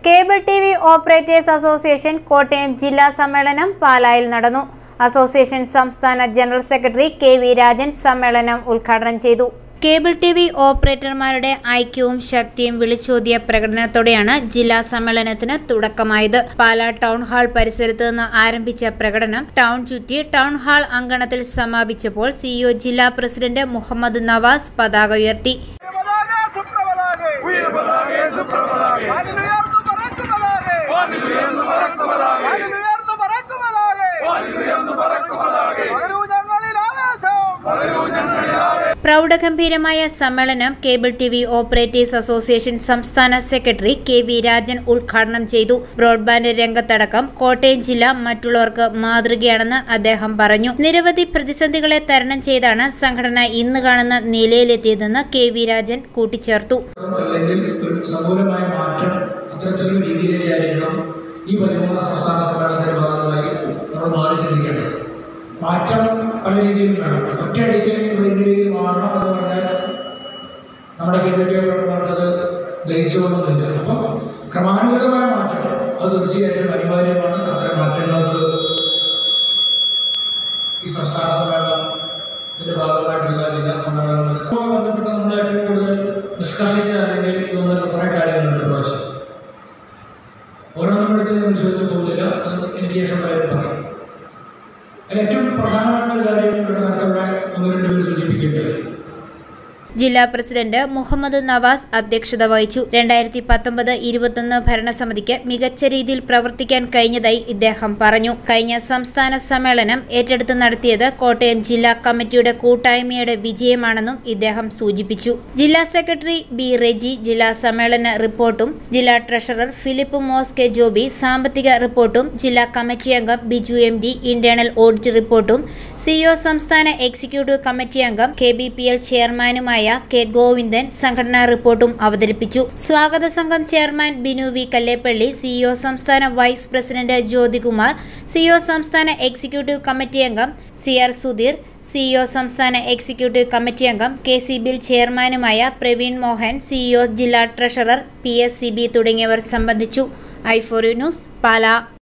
Cable T V operators association Kottayam ജില്ലാ സമ്മേളനം പാലായിൽ നടന്നു അസോസിയേഷൻ സംസ്ഥാന general secretary K V Rajan സമ്മേളനം ഉദ്ഘാടനം ചെയ്തു കേബിൾ ടി വി ഓപ്പറേറ്റർമാരുടെ ഐക്യവും ശക്തിയും വിളിച്ചോതിയ പ്രകടനത്തോടെയാണ് ജില്ലാ സമ്മേളനത്തിന് തുടക്കമായത് പാലാ ടൗൺ ഹാൾ പരിസരത്ത് നിന്ന് ആരംഭിച്ച പ്രകടനം ടൗൺ ചുറ്റി ടൗൺ ഹാൾ അങ്കണത്തിൽ സമാപിച്ചപ്പോൾ സിഇഒ ജില്ലാ പ്രസിഡന്റ് മുഹമ്മദ് നവാസ് പതാക ഉയർത്തി വീരപതാകെ, സുപ്രപതാകെ. വാനിലുയർന്നു പറക്കുമതാകെ. വാനിലുയർന്നു പറക്കുമതാകെ. പകരൂ ഞങ്ങളിൽ ആവേശം. പ്രൗഢഗംഭീരമായ സമ്മേളനം cable T V operators association സംസ്ഥാന സെക്രട്ടറി കെ വി രാജൻ ഉദ്ഘാടനം ചെയ്തു ബ്രോഡ്ബാൻഡ് രംഗത്തടക്കം കോട്ടയം ജില്ല മറ്റുള്ളവർക്ക് മാതൃകയാണെന്ന് അദ്ദേഹം പറഞ്ഞു നിരവധി പ്രതിസന്ധികളെ തരണം ചെയ്താണ് സംഘടന ഇന്ന് കാണുന്ന നിലയിലെത്തിയതെന്ന് കെ വി രാജൻ കൂട്ടിച്ചേർത്തു അല്ലെങ്കിൽ ഒരു സമൂലമായ മാറ്റം അത്തരത്തിലുള്ള രീതിയിലേക്കായിരിക്കണം ഈ പതിമൂന്നാം സംസ്ഥാന സമ്മേളനത്തിന്റെ ഭാഗമായി നമ്മൾ മാറി ചിന്തിക്കേണ്ടത് മാറ്റം പല രീതിയിലും വേണം ഒറ്റയടിക്ക് ഇവിടെ ഇന്ന രീതിയിൽ മാറണം എന്ന് പറഞ്ഞാൽ നമ്മുടെ കേന്ദ്രീയപ്പെട്ടവർക്ക് അത് ദഹിച്ചുകൊള്ളുന്നില്ല അപ്പം ക്രമാനുഗതമായ മാറ്റം അത് തീർച്ചയായിട്ടും അനിവാര്യമാണ് അത്തരം മാറ്റങ്ങൾക്ക് ഈ സംസ്ഥാന സമ്മേളനത്തിന്റെ ഭാഗമായിട്ടുള്ള ജില്ലാ സമ്മേളനങ്ങൾ ബന്ധപ്പെട്ട് നമ്മൾ ഏറ്റവും കൂടുതൽ നിഷ്കർഷിച്ച അല്ലെങ്കിൽ തോന്നുന്ന കുറേ കാര്യങ്ങളുണ്ട് പ്രാവശ്യം ഓരോന്നും എടുത്ത് ഞാൻ വിശ്വസിച്ച് പോകുന്നില്ല അത് എനിക്ക് ശേഷം പലരും പറയും അതിൽ ഏറ്റവും പ്രധാനമായിട്ടൊരു കാര്യം ഇവിടെ നേരത്തെ ഇവിടെ ഒന്ന് രണ്ട് പേര് സൂചിപ്പിക്കേണ്ടത് ജില്ലാ പ്രസിഡന്റ് മുഹമ്മദ് നവാസ് അധ്യക്ഷത വഹിച്ചു രണ്ടായിരത്തി പത്തൊമ്പത് ഇരുപത്തൊന്ന് ഭരണസമിതിക്ക് മികച്ച രീതിയിൽ പ്രവർത്തിക്കാൻ കഴിഞ്ഞതായി ഇദ്ദേഹം പറഞ്ഞു കഴിഞ്ഞ സംസ്ഥാന സമ്മേളനം ഏറ്റെടുത്ത് നടത്തിയത് കോട്ടയം ജില്ലാ കമ്മിറ്റിയുടെ കൂട്ടായ്മയുടെ വിജയമാണെന്നും ഇദ്ദേഹം സൂചിപ്പിച്ചു ജില്ലാ സെക്രട്ടറി ബി റെജി ജില്ലാ സമ്മേളന റിപ്പോർട്ടും ജില്ലാ ട്രഷറർ ഫിലിപ്പ് മോസ് കെ ജോബി സാമ്പത്തിക റിപ്പോർട്ടും ജില്ലാ കമ്മിറ്റി അംഗം Biju M D internal audit റിപ്പോർട്ടും സിഇഒ സംസ്ഥാന എക്സിക്യൂട്ടീവ് കമ്മിറ്റി അംഗം കെ ബി പി എൽ ചെയർമാനുമായ കെ ഗോവിന്ദൻ സംഘടനാ റിപ്പോർട്ടും അവതരിപ്പിച്ചു സ്വാഗത സംഘം chairman Binu V Kallepally CEO സംസ്ഥാന വൈസ് പ്രസിഡന്റ് ജ്യോതികുമാർ സിഇഒ സംസ്ഥാന എക്സിക്യൂട്ടീവ് കമ്മിറ്റി അംഗം സി ആർ സുധീർ സിഇഒ സംസ്ഥാന എക്സിക്യൂട്ടീവ് കമ്മിറ്റി അംഗം കെ സി ബിൽ ചെയർമാനുമായ പ്രവീൺ മോഹൻ സിഇഒ ജില്ലാ treasurer P S C B തുടങ്ങിയവർ സംബന്ധിച്ചു ഐ ഫോർ ന്യൂസ് പാലാ